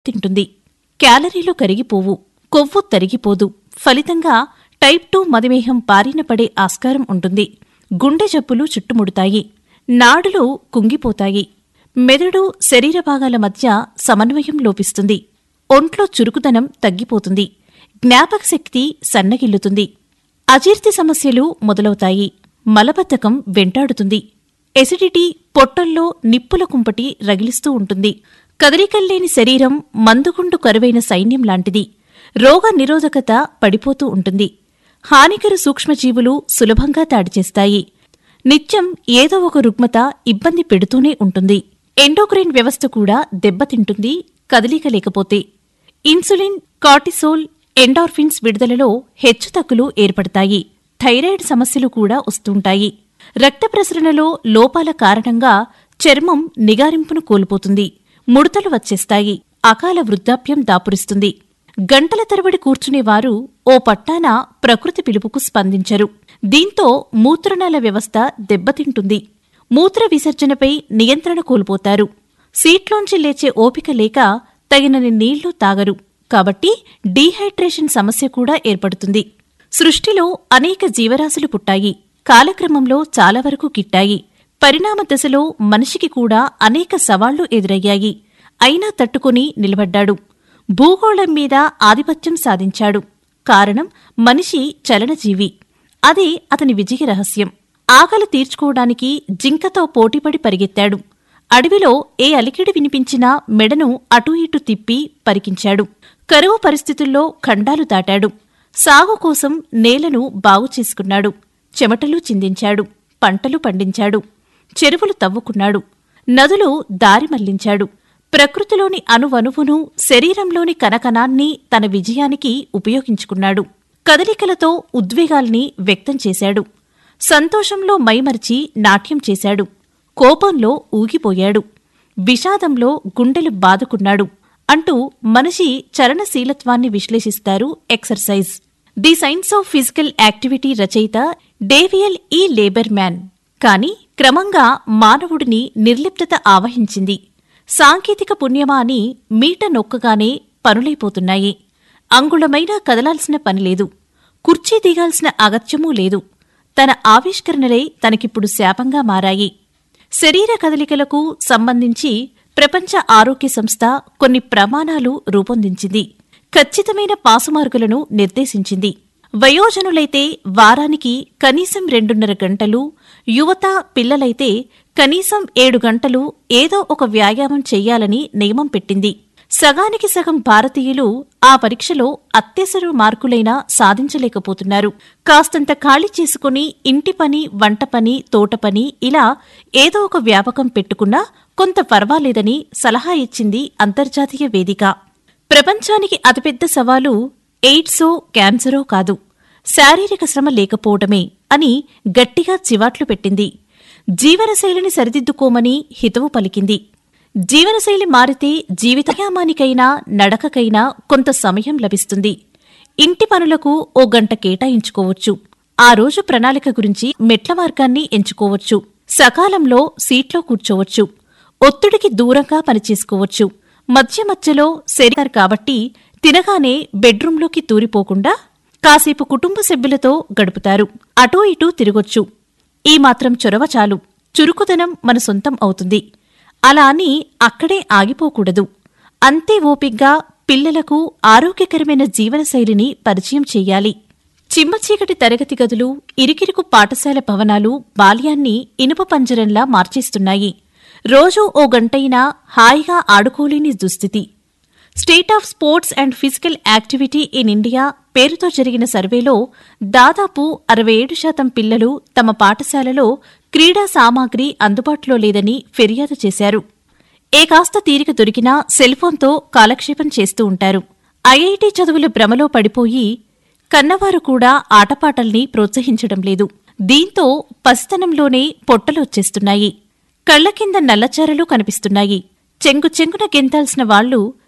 తింటుంది క్యాలరీలు కరిగిపోవు కొవ్వు తరిగిపోదు ఫలితంగా టైప్ టూ మధుమేహం బారిన పడే ఆస్కారం ఉంటుంది గుండె జబ్బులు చుట్టుముడతాయి నాడులు కుంగిపోతాయి మెదడు శరీర భాగాల మధ్య సమన్వయం లోపిస్తుంది ఒంట్లో చురుకుదనం తగ్గిపోతుంది జ్ఞాపక శక్తి సన్నగిల్లుతుంది అజీర్తి సమస్యలు మొదలవుతాయి మలబద్ధకం వెంటాడుతుంది ఎసిడిటీ పొట్టల్లో నిప్పుల కుంపటి రగిలిస్తూ ఉంటుంది కదలికల్లేని శరీరం మందుగుండు కరువైన సైన్యం లాంటిది రోగ నిరోధకత పడిపోతూ ఉంటుంది హానికర సూక్ష్మజీవులు సులభంగా దాడి చేస్తాయి నిత్యం ఏదో ఒక రుగ్మత ఇబ్బంది పెడుతూనే ఉంటుంది ఎండోక్రైన్ వ్యవస్థ కూడా దెబ్బతింటుంది కదలిక లేకపోతే ఇన్సులిన్ కార్టిసోల్ ఎండార్ఫిన్స్ విడుదలలో హెచ్చుతగ్గులు ఏర్పడతాయి థైరాయిడ్ సమస్యలు కూడా వస్తుంటాయి రక్త ప్రసరణలో లోపాల కారణంగా చర్మం నిగారింపును కోల్పోతుంది ముడతలు వచ్చేస్తాయి అకాల వృద్ధాప్యం దాపురిస్తుంది గంటల తరబడి కూర్చునేవారు ఓ పట్టాన ప్రకృతి పిలుపుకు స్పందించరు దీంతో మూత్రనాళ వ్యవస్థ దెబ్బతింటుంది మూత్ర విసర్జనపై నియంత్రణ కోల్పోతారు సీట్లోంచి లేచే ఓపిక లేక తగినన్ని నీళ్లు తాగరు కాబట్టి డీహైడ్రేషన్ సమస్య కూడా ఏర్పడుతుంది సృష్టిలో అనేక జీవరాశులు పుట్టాయి కాలక్రమంలో చాలా వరకు కిట్టాయి పరిణామ దశలో మనిషికి కూడా అనేక సవాళ్లు ఎదురయ్యాయి అయినా తట్టుకుని నిలబడ్డాడు భూగోళం మీద ఆధిపత్యం సాధించాడు కారణం మనిషి చలనజీవి అదే అతని విజయ రహస్యం ఆకలి తీర్చుకోవడానికి జింకతో పోటీపడి పరిగెత్తాడు అడవిలో ఏ అలికిడి వినిపించినా మెడను అటూ ఇటూ తిప్పి పరికించాడు కరువు పరిస్థితుల్లో ఖండాలు దాటాడు సాగు కోసం నేలను బాగు చేసుకున్నాడు చెమటలు చిందించాడు పంటలు పండించాడు చెరువులు తవ్వుకున్నాడు నదులు దారి మళ్లించాడు ప్రకృతిలోని అణువణువును శరీరంలోని కనకనాన్ని తన విజయానికి ఉపయోగించుకున్నాడు కదలికలతో ఉద్వేగాల్ని వ్యక్తం చేశాడు సంతోషంలో మైమరిచి నాట్యం చేశాడు కోపంలో ఊగిపోయాడు విషాదంలో గుండెలు బాదుకున్నాడు అంటూ మనిషి చలనశీలత్వాన్ని విశ్లేషిస్తారు exercise the science of physical activity రచయిత డేవియల్ ఈ లేబర్ మ్యాన్ కాని క్రమంగా మానవుడిని నిర్లిప్తత ఆవహించింది సాంకేతిక పుణ్యమా అని మీట నొక్కగానే పనులైపోతున్నాయి అంగుళమైనా కదలాల్సిన పనిలేదు కుర్చీ దిగాల్సిన అగత్యమూ లేదు తన ఆవిష్కరణలే తనకిప్పుడు శాపంగా మారాయి శరీర కదలికలకు సంబంధించి ప్రపంచ ఆరోగ్య సంస్థ కొన్ని ప్రమాణాలు రూపొందించింది ఖచ్చితమైన పాసుమార్గులను నిర్దేశించింది వయోజనులైతే వారానికి కనీసం రెండున్నర గంటలు యువత పిల్లలైతే కనీసం ఏడు గంటలు ఏదో ఒక వ్యాయామం చెయ్యాలని నియమం పెట్టింది సగానికి సగం భారతీయులు ఆ పరీక్షలో అత్యవసర మార్కులైనా సాధించలేకపోతున్నారు కాస్తంత ఖాళీ చేసుకుని ఇంటి పని వంట పని తోట పని ఇలా ఏదో ఒక వ్యాపకం పెట్టుకున్నా కొంత పర్వాలేదని సలహా ఇచ్చింది అంతర్జాతీయ వేదిక ప్రపంచానికి అతిపెద్ద సవాలు ఎయిడ్సో క్యాన్సరో కాదు శారీరక శ్రమ లేకపోవడమే అని గట్టిగా చివాట్లు పెట్టింది జీవనశైలిని సరిదిద్దుకోమని హితవు పలికింది జీవనశైలి మారితే జీవితయామానికైనా నడకకైనా కొంత సమయం లభిస్తుంది ఇంటి పనులకు ఓ గంట కేటాయించుకోవచ్చు ఆ రోజు ప్రణాళిక గురించి మెట్ల మార్గాన్ని ఎంచుకోవచ్చు సకాలంలో సీట్లో కూర్చోవచ్చు ఒత్తిడికి దూరంగా పనిచేసుకోవచ్చు మధ్య మధ్యలో శరీరం కాబట్టి తినగానే బెడ్రూంలోకి తూరిపోకుండా కాసేపు కుటుంబ సభ్యులతో గడుపుతారు అటూ ఇటూ తిరగొచ్చు ఈ మాత్రం చొరవ చాలు చురుకుదనం మన సొంతం అవుతుంది అలా అని అక్కడే ఆగిపోకూడదు అంతే ఓపిగ్గా పిల్లలకు ఆరోగ్యకరమైన జీవనశైలిని పరిచయం చెయ్యాలి చిమ్మచీకటి తరగతి గదులు ఇరికిరుకు పాఠశాల భవనాలు బాల్యాన్ని ఇనుప పంజరంలా మార్చేస్తున్నాయి రోజూ ఓ గంటైనా హాయిగా ఆడుకోలేని దుస్థితి state of sports and physical activity in India పేరుతో జరిగిన సర్వేలో దాదాపు అరవై ఏడు శాతం పిల్లలు తమ పాఠశాలలో క్రీడా సామాగ్రి అందుబాటులో లేదని ఫిర్యాదు చేశారు ఏ కాస్త తీరిక దొరికినా సెల్ఫోన్తో కాలక్షేపం చేస్తూ ఉంటారు ఐఐటి చదువుల భ్రమలో పడిపోయి కన్నవారు కూడా ఆటపాటల్ని ప్రోత్సహించడం లేదు దీంతో పసితనంలోనే పొట్టలొచ్చేస్తున్నాయి కళ్ల కింద నల్లచారలు కనిపిస్తున్నాయి చెంగు చెంగున గెంతాల్సిన వాళ్లు